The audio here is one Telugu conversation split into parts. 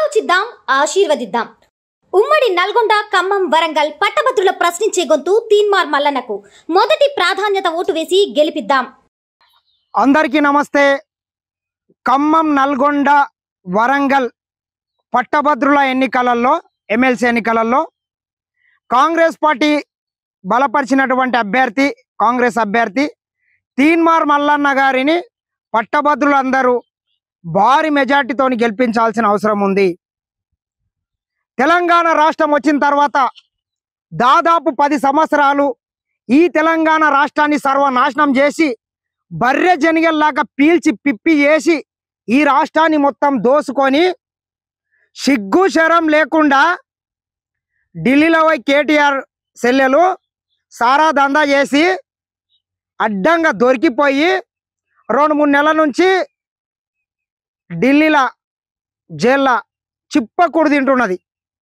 ఆలోచిద్దాం ఆశీర్వదిద్దాం ఉమ్మడి నల్గొండ ఖమ్మం వరంగల్ పట్టభద్రుల ప్రశ్నించే గొంతు తీన్మార్ మల్లన్నకు మొదటి ప్రాధాన్యత ఓటు వేసి గెలిపిద్దాం అందరికీ నమస్తే ఖమ్మం నల్గొండ వరంగల్ పట్టభద్రుల ఎన్నికలలో ఎమ్మెల్సీ ఎన్నికలలో కాంగ్రెస్ పార్టీ బలపరిచినటువంటి అభ్యర్థి కాంగ్రెస్ అభ్యర్థి తీన్మార్ మల్లన్న గారిని పట్టభద్రులందరూ భారీ మెజార్టీతోని గెలిపించాల్సిన అవసరం ఉంది తెలంగాణ రాష్ట్రం వచ్చిన తర్వాత దాదాపు పది సంవత్సరాలు ఈ తెలంగాణ రాష్ట్రాన్ని సర్వనాశనం చేసి బర్రె జనిగల్లాగా పీల్చి పిప్పి చేసి ఈ రాష్ట్రాన్ని మొత్తం దోసుకొని సిగ్గు శరం లేకుండా ఢిల్లీలో పోయి కేటీఆర్ సెల్లెలు సారా దందా చేసి అడ్డంగా దొరికిపోయి రెండు మూడు నెలల నుంచి ఢిల్లీలో జైల్లో చిప్పకూడు తింటున్నది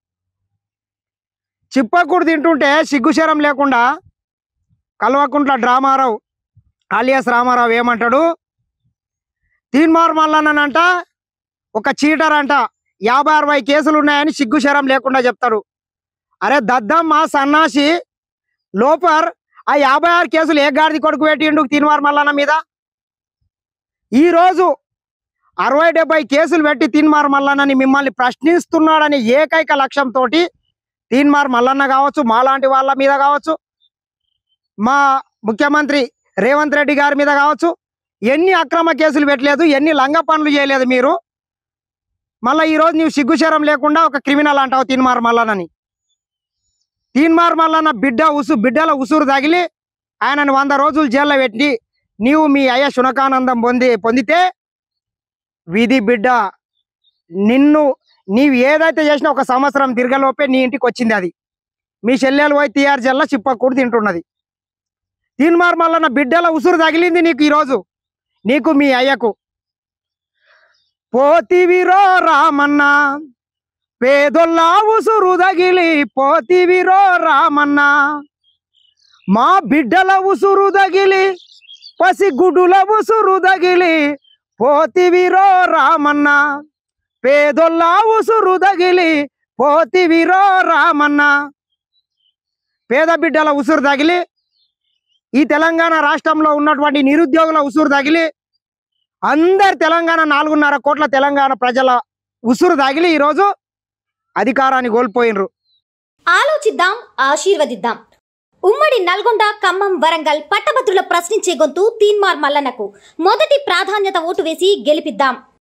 చిప్పకూడు తింటుంటే సిగ్గుశరం లేకుండా కల్వకుంట్ల డ్రామారావు ఆలియాస్ రామారావు ఏమంటాడు తీన్మార్ మల్లనంట ఒక చీటర్ అంట యాభై అరవై కేసులు ఉన్నాయని సిగ్గుశరం లేకుండా చెప్తాడు అరే దద్దమ్మ సన్నాసి లోపర్ ఆ యాభై ఆరు కేసులు ఏ గాడిది కొడుకు పెట్టిండు తీన్మార్ మల్లన్న మీద ఈ రోజు అరవై డెబ్బై కేసులు పెట్టి తీన్మార్ మల్లన్నని మిమ్మల్ని ప్రశ్నిస్తున్నాడని ఏకైక లక్ష్యంతో తీన్మార్ మల్లన్న కావచ్చు మాలాంటి వాళ్ళ మీద కావచ్చు మా ముఖ్యమంత్రి రేవంత్ రెడ్డి గారి మీద కావచ్చు ఎన్ని అక్రమ కేసులు పెట్టలేదు ఎన్ని లంగ పనులు చేయలేదు మీరు మళ్ళీ ఈరోజు నీవు సిగ్గుశరం లేకుండా ఒక క్రిమినల్ అంటావు తీన్మార్ మల్లనని తీన్మార్ మల్లన్న బిడ్డ ఉసు బిడ్డల ఉసురు తగిలి ఆయనను వంద రోజులు జైల్లో పెట్టి నీవు మీ అయ్య శునకానందం పొంది పొందితే విధి బిడ్డ నిన్ను నీవు ఏదైతే చేసినా ఒక సంవత్సరం తిరగలోపే నీ ఇంటికి వచ్చింది అది మీ చెల్లెలు పోయి తీఆర్ జల్లా చిప్పకూడు తింటున్నది తీన్మార్ మల్లన్న బిడ్డల ఉసురు తగిలింది నీకు ఈరోజు నీకు మీ అయ్యకు పోతివిరో రామన్న పేదొల్ల ఉసురు తగిలి పోతివిరో రామన్న మా బిడ్డల ఉసురు తగిలి పసిగుడ్డుల ఉసురు తగిలి పోతివిరో రామన్న పేదొల్ల ఉసురు తగిలి పోతివిరో రామన్న పేద బిడ్డల ఉసురు తగిలి ఈ తెలంగాణ రాష్ట్రంలో ఉన్నటువంటి నిరుద్యోగుల ఉసురు తగిలి అందరు తెలంగాణ నాలుగున్నర కోట్ల తెలంగాణ ప్రజల ఉసురు తగిలి ఈరోజు అధికారాన్ని కోల్పోయినరు ఆలోచిద్దాం ఆశీర్వదిద్దాం ఉమ్మడి నల్గొండ ఖమ్మం వరంగల్ పట్టభద్రుల ప్రశ్నించే గొంతు తీన్మార్ మల్లన్నకు మొదటి ప్రాధాన్యత ఓటు వేసి గెలిపిద్దాం